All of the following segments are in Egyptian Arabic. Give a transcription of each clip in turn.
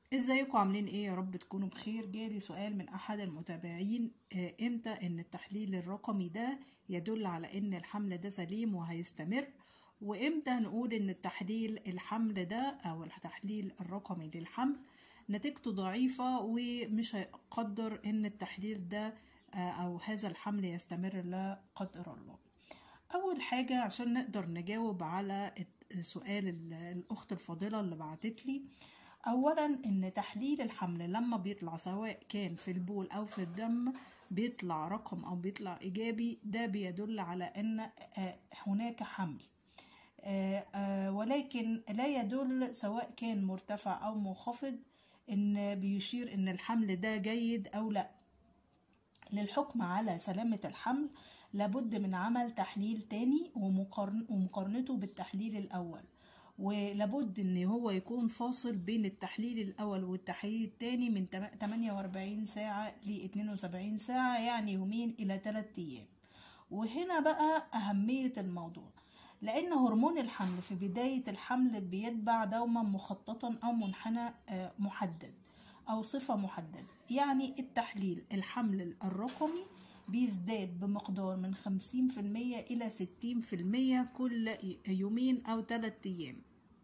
ازيكم عاملين ايه يا رب تكونوا بخير جالي سؤال من احد المتابعين آه، امتى ان التحليل الرقمي ده يدل على ان الحمل ده سليم وهيستمر وامتى نقول ان التحليل الحمل ده او التحليل الرقمي للحمل نتيجته ضعيفة ومش هيقدر ان التحليل ده آه، او هذا الحمل يستمر لا قدر الله اول حاجة عشان نقدر نجاوب على سؤال ال- الاخت الفاضلة اللي بعتت لي اولا ان تحليل الحمل لما بيطلع سواء كان في البول او في الدم بيطلع رقم او بيطلع ايجابي ده بيدل على ان آه، هناك حمل آه، آه، ولكن لا يدل سواء كان مرتفع او منخفض ان بيشير ان الحمل ده جيد او لا للحكم على سلامة الحمل لابد من عمل تحليل تاني ومقارن- ومقارنته بالتحليل الأول ولابد ان هو يكون فاصل بين التحليل الاول والتحليل التاني من تم- 48 ساعة ل 72 ساعة يعني يومين الى 3 ايام وهنا بقى اهمية الموضوع لان هرمون الحمل في بداية الحمل بيتبع دوما مخططا او منحنى آه، محدد او صفة محددة يعني التحليل الحمل الرقمي بيزداد بمقدار من 50% إلى 60% كل يومين أو 3 أيام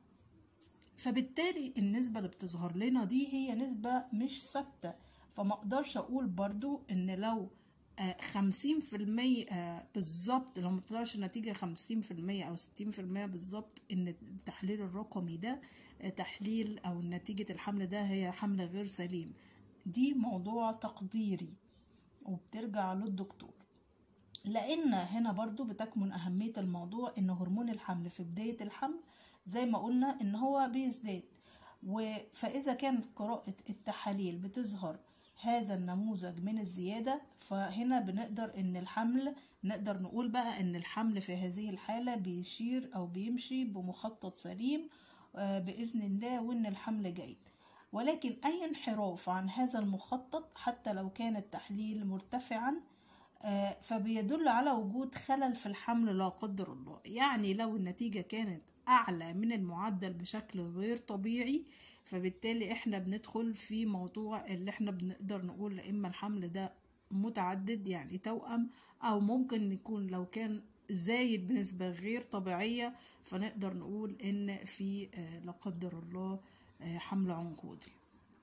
فبالتالي النسبة اللي بتظهر لنا دي هي نسبة مش ثابتة فما اقدرش اقول برضو ان لو خمسين في المية بالظبط لو مطلعش نتيجة خمسين في المية أو ستين في المية بالظبط إن التحليل الرقمي ده آه، تحليل أو نتيجة الحمل ده هي حمل غير سليم دي موضوع تقديري وبترجع للدكتور لان هنا برضو بتكمن اهمية الموضوع ان هرمون الحمل في بداية الحمل زي ما قلنا ان هو بيزداد و- فاذا كانت قراءة التحاليل بتظهر هذا النموذج من الزيادة فهنا بنقدر ان الحمل نقدر نقول بقى ان الحمل في هذه الحالة بيشير او بيمشي بمخطط سليم آه، بإذن الله وان الحمل جيد ولكن اي انحراف عن هذا المخطط حتى لو كان التحليل مرتفعا آه، فبيدل على وجود خلل في الحمل لا قدر الله يعني لو النتيجة كانت أعلى من المعدل بشكل غير طبيعي فبالتالي احنا بندخل في موضوع اللي احنا بنقدر نقول لا إما الحمل ده متعدد يعني توأم أو ممكن يكون لو كان زايد بنسبة غير طبيعية فنقدر نقول إن في آه، لا قدر الله آه، حمل عنقودي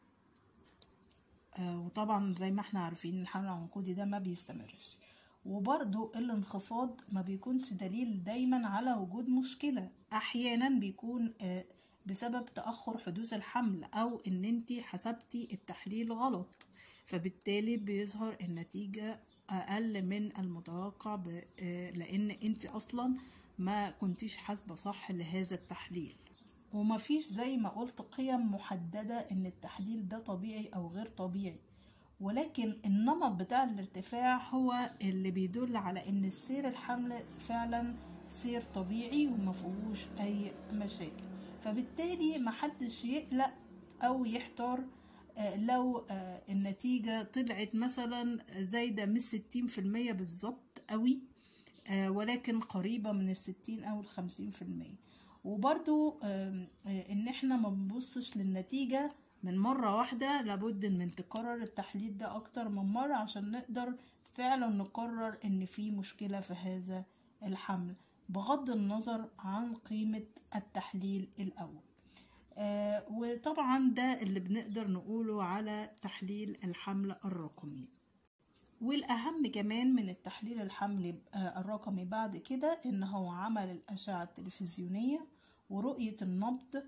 آه، وطبعا زي ما احنا عارفين الحمل العنقودي ده ما بيستمرش وبرضو الانخفاض ما بيكونش دليل دايما على وجود مشكلة احيانا بيكون آه، بسبب تأخر حدوث الحمل او ان انتي حسبتي التحليل غلط فبالتالي بيظهر النتيجة اقل من المتوقع ب- آه، لان انتي اصلا ما كنتيش حاسبة صح لهذا التحليل ومفيش زي ما قلت قيم محددة ان التحليل ده طبيعي او غير طبيعي ولكن النمط بتاع الارتفاع هو اللي بيدل على ان السير الحمل فعلا سير طبيعي ومفيهوش اي مشاكل فبالتالي محدش يقلق او يحتار آه، لو آه، النتيجة طلعت مثلا زايدة من ستين في المية بالظبط قوي آه، ولكن قريبة من الستين أو الخمسين في المية وبرضو آم، آه، إن إحنا ما بنبصش للنتيجة من مرة واحدة لابد من تكرر التحليل ده أكتر من مرة عشان نقدر فعلا نقرر إن في مشكلة في هذا الحمل بغض النظر عن قيمة التحليل الأول آه، وطبعا ده اللي بنقدر نقوله على تحليل الحمل الرقمي والأهم كمان من التحليل الحمل آه، الرقمي بعد كده إن هو عمل الأشعة التلفزيونية ورؤية النبض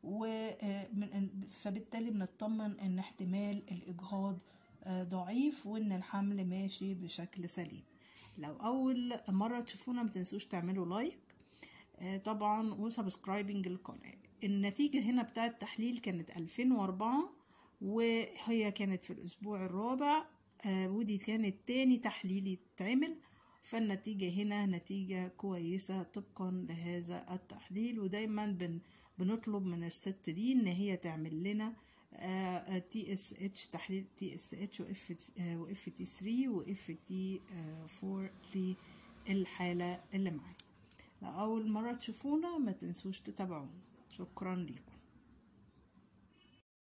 ومن فبالتالي بنطمن إن احتمال الإجهاض آه، ضعيف وإن الحمل ماشي بشكل سليم لو أول مرة تشوفونا متنسوش تعملوا لايك آه، طبعا وسبسكرايبنج القناة النتيجة هنا بتاعة التحليل كانت 2004 وهي كانت في الأسبوع الرابع آه، ودي كانت تاني تحليل يتعمل فالنتيجة هنا نتيجة كويسة طبقا لهذا التحليل ودايما بن بنطلب من الست دي ان هي تعمل لنا تي اس اتش تحليل تي اس اتش واف تي 3 واف تي 4 للحالة اللي معانا لو أول مرة تشوفونا ما تنسوش تتابعونا شكرا لكم